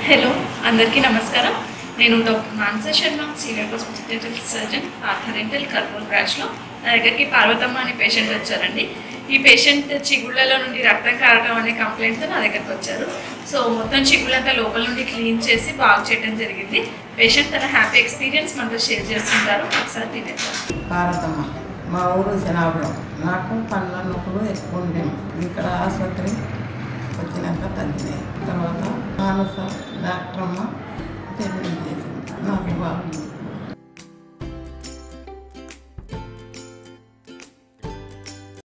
hello అందరికీ నమస్కారం నేను doctor Mansa Sharma senior hospital surgeon ఆర్థరెంటల్ కర్నూలు బ్రాంచ్లో నా దగ్గరికి పార్వతమ్మ అనే పేషెంట్ వచ్చారండి ఈ పేషెంట్ చిగుళ్ళలో నుండి రక్తం కారడం అనే కంప్లైంట్తో నా దగ్గరకు వచ్చారు సో మొత్తం చిగుళ్ళంతా లోపల నుండి క్లీన్ చేసి బాగు చేయడం జరిగింది పేషెంట్ తన హ్యాపీ ఎక్స్పీరియన్స్ మనతో షేర్ చేస్తుంటారు ఒకసారి వినేద్దాం భారతమ్మ మా ఊరు జనాభా నాకు పండ్ల నొప్పులు ఎక్కువ ఉండేవి ఇక్కడ ఆసుపత్రి వచ్చినాక తగ్గినాయి తర్వాత మానస డాక్టర్ అమ్మ ట్రీట్మెంట్ చేసింది నాకు బాగుంది